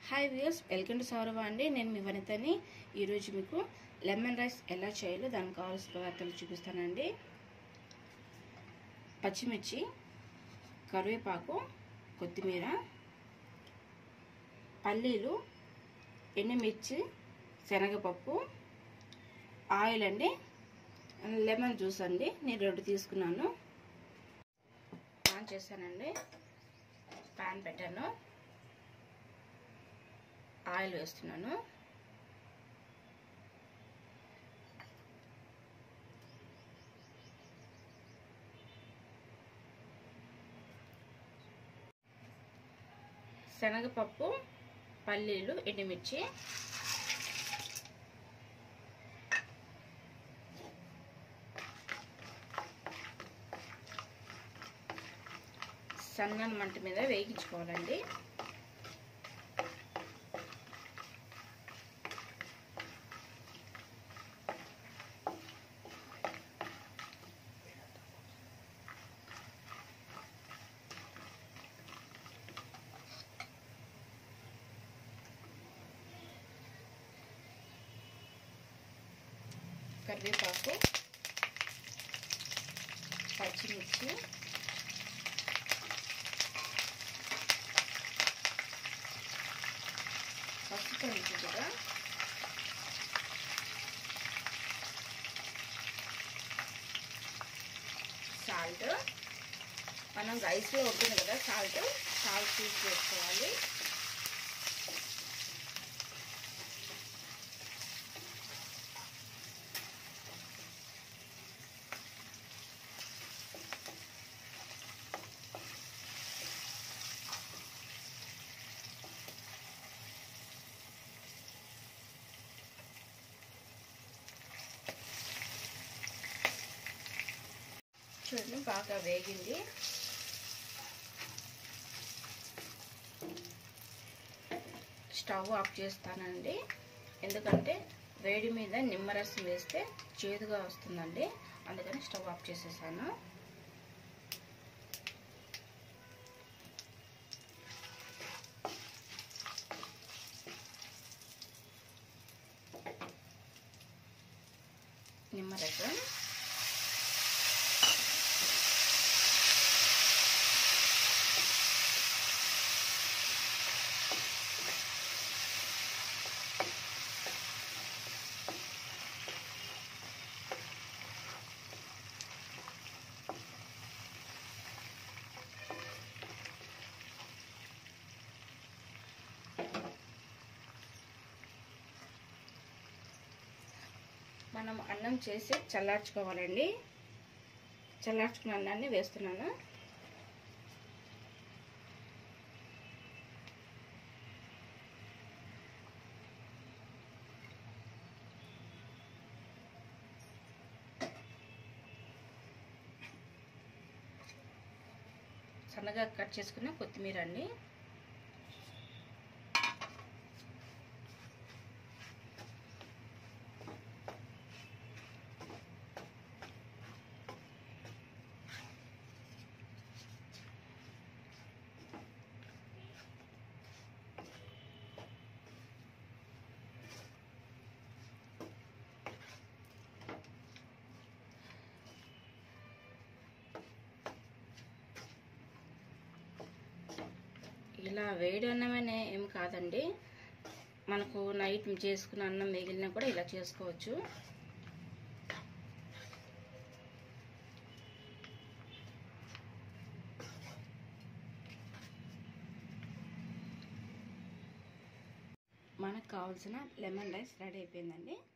hi views welcome to Saurabha అండి నేను మీ వనితని ఈరోజు మీకు లెమన్ రైస్ ఎలా చేయాలో దానికి కావాల్సిన పదార్థాలు చూపిస్తానండి పచ్చిమిర్చి కరివేపాకు కొత్తిమీర పల్లీలు ఎండుమిర్చి శనగపప్పు ఆయిల్ అండి లెమన్ జ్యూస్ అండి నేను రెండు తీసుకున్నాను ఆన్ చేశానండి ప్యాన్ పెట్టాను ఆయిల్ వేస్తున్నాను శనగపప్పు పల్లీలు ఎండుమిర్చి సన్న మంట మీద వేగించుకోవాలండి కరివేపాకు పచ్చిమిర్చి పసుపు కొద్దిగా సాల్ట్ మనం రైస్లో ఉంటుంది కదా సాల్ట్ సాల్ట్ చూసి వేసుకోవాలి చూడండి బాగా వేగింది స్టవ్ ఆఫ్ చేస్తానండి ఎందుకంటే వేడి మీద నిమ్మరసం వేస్తే చేదుగా వస్తుందండి అందుకని స్టవ్ ఆఫ్ చేసేసాను నిమ్మరసం మనం అన్నం చేసి చల్లార్చుకోవాలండి చల్లార్చుకున్న అన్నాన్ని వేస్తున్నాను సన్నగా కట్ చేసుకున్న కొత్తిమీర అండి ఇలా వేడి అన్నమనే ఏం కాదండి మనకు నైట్ చేసుకున్న అన్నం మిగిలినా కూడా ఇలా చేసుకోవచ్చు మనకు కావాల్సిన లెమన్ రైస్ రెడీ అయిపోయిందండి